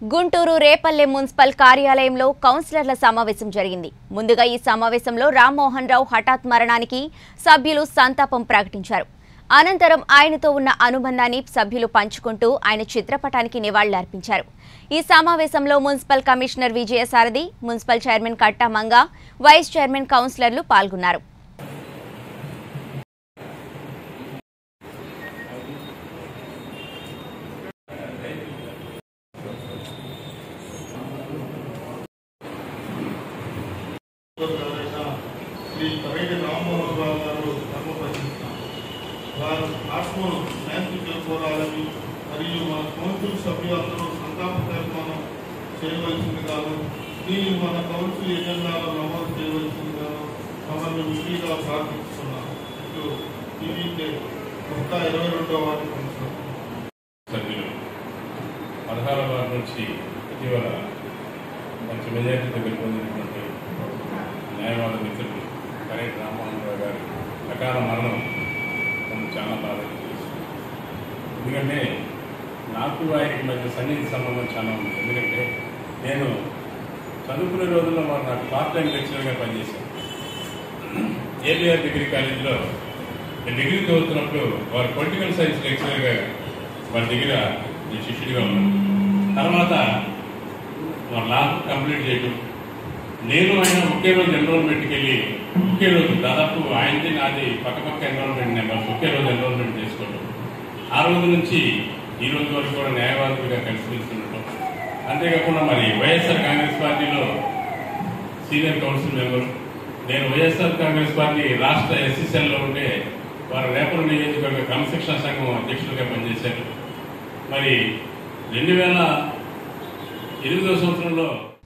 Guntur Repalle municipal కార్యాలయంలో కౌన్సిలర్ల సమావేశం జరిగింది ముందుగా ఈ సమావేశంలో రామ్మోహన్ రావు హఠాత్ మరణానికి సభ్యులు సంతాపం ప్రకటించారు అనంతరం ఆయనతో ఉన్న అనుబంధాన్ని సభ్యులు పంచుకుంటూ ఆయన చిత్రపటానికి నివాళులర్పించారు ఈ సమావేశంలో municipal commissioner Vijayasarathi municipal chairman Katta Manga vice chairman కౌన్సిలర్లు పాల్గొన్నారు ఎవరైనా శ్రీ పైడి రామ్మోహన్ రావు గారు ధర్మపరిస్తున్నారు వారు ఆత్మను శాంతి చేకూరాలని మరియు మన కౌన్సిల్ సభ్యులందరూ సంతాప తీర్మానం చేయవలసిందిగాను దీన్ని మన కౌన్సిల్ ఎజెండాలో నమోదు చేయవలసిందిగాను మమ్మల్ని విధిగా ప్రార్థిస్తున్నాను ఇటు టీవీకే కొత్త ఇరవై రెండవ వార్డు కౌన్సిలర్ సభ్యులు పదహారవ వార్డు నుంచి ఇటీవల మంచి మెజార్టీతో గెలుపొందినటువంటి న్యాయవాద మిత్రులు కరెక్ట్ రామ్మోహన్ రావు గారి అకాల మరణం నన్ను చాలా బాధ కలిగిస్తుంది. ఎందుకంటే నాకు ఆయనకి మధ్య సన్నిహిత సంబంధం చాలా ఉంది ఎందుకంటే నేను చదువుకునే రోజుల్లో వారు నాకు పార్ట్ టైం లెక్చరర్గా పనిచేశాను ఏబిఆర్ డిగ్రీ కాలేజీలో నేను డిగ్రీ చదువుతున్నప్పుడు వారు పొలిటికల్ సైన్స్ లెక్చరర్గా వాళ్ళ దగ్గర నేను శిష్యుడిగా ఉన్నాను తర్వాత వారు లా కంప్లీట్ చేయడం నేను ఆయన ఒకే రోజు ఎన్రోల్మెంట్కి వెళ్ళి ఒకే రోజు దాదాపు ఆయనది నాది పక్క పక్క ఎన్రోల్మెంట్ నెంబర్స్ ఒకే రోజు ఎన్రోల్మెంట్ చేసుకోవడం ఆ రోజు నుంచి ఈ రోజు వరకు కూడా న్యాయవాదులుగా కలిసి వెళ్తుండటం అంతేకాకుండా మరి వైఎస్ఆర్ కాంగ్రెస్ పార్టీలో సీనియర్ కౌన్సిల్ మెంబర్ నేను వైఎస్ఆర్ కాంగ్రెస్ పార్టీ రాష్ట్ర ఎస్సీసీఎల్లో ఉంటే వారు రేపటి నియోజకవర్గ క్రమశిక్షణ సంఘం అధ్యక్షులుగా పనిచేశారు మరి రెండు వేల ఎనిమిదో సంవత్సరంలో